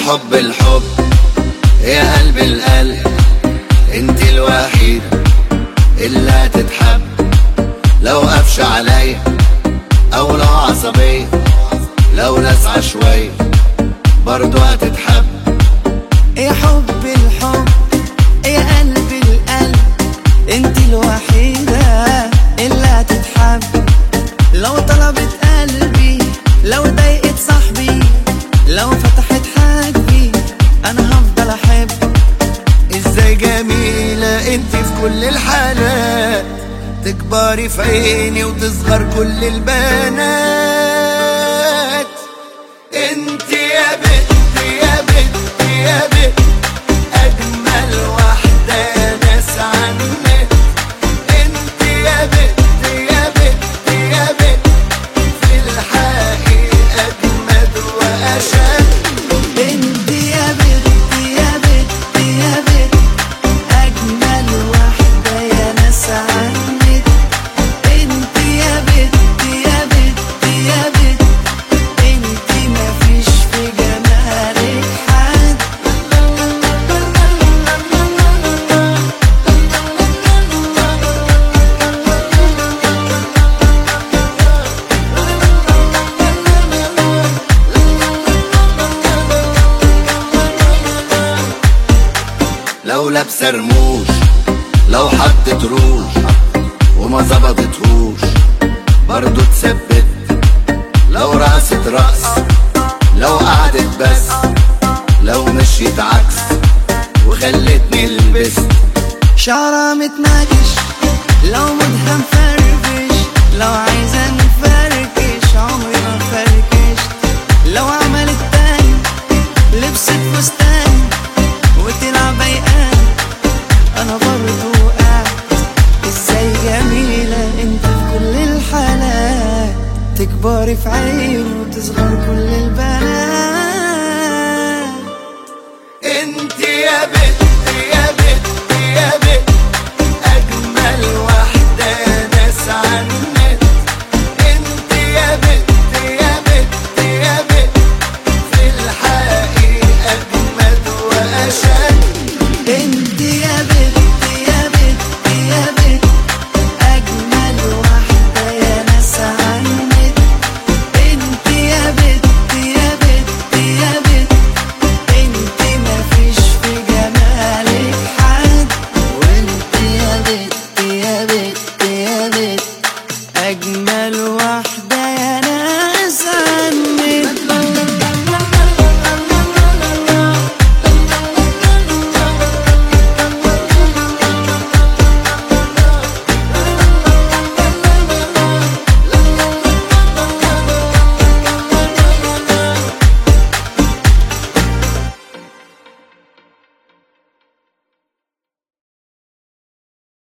حب الحب يا قلب القلب انت الوحيدة اللي هتتحب لو قفش عليا او لو عصبية لو لسعة شوية برضو هتتحب يا حب الحب يا قلب القلب انت الوحيدة اللي هتتحب لو طلبت قلبي لو ضايقت صاحبي لو فتحت حاجبي انا هفضل احب ازاي جميلة انت في كل الحالات تكبري في عيني وتصغر كل البنات انت يا بنت يا بنت يا بنت اجمل واحدة ناس عنك انت يا بنت يا بنت يا بنت في الحقيقة اجمد واشد انت يا بنت يا بنت يا بنت اجمل واحدة يا ناس عنك انت يا بنت يا بنت يا بنت انت مفيش في جمالك حد لو لابسه رموش لو حطت روش وما ظبطتهوش برضو تثبت لو رقصت رقص لو قعدت بس لو مشيت عكس وخلتني لبست شعرها متناقش لو مودها مفرفش لو عايزة نفركش عمري ما فركشت لو عملت تاني لبست فستان وتلعب بيقان انا برضو قاعد ازاي جميلة انت في كل الحالات تكبري في عيني وتصغر كل البنات انت يا بنت يا بنت يا بنت اجمل واحدة ناس عنك انت يا بنت يا بنت يا بنت في الحقيقة اجمد واشد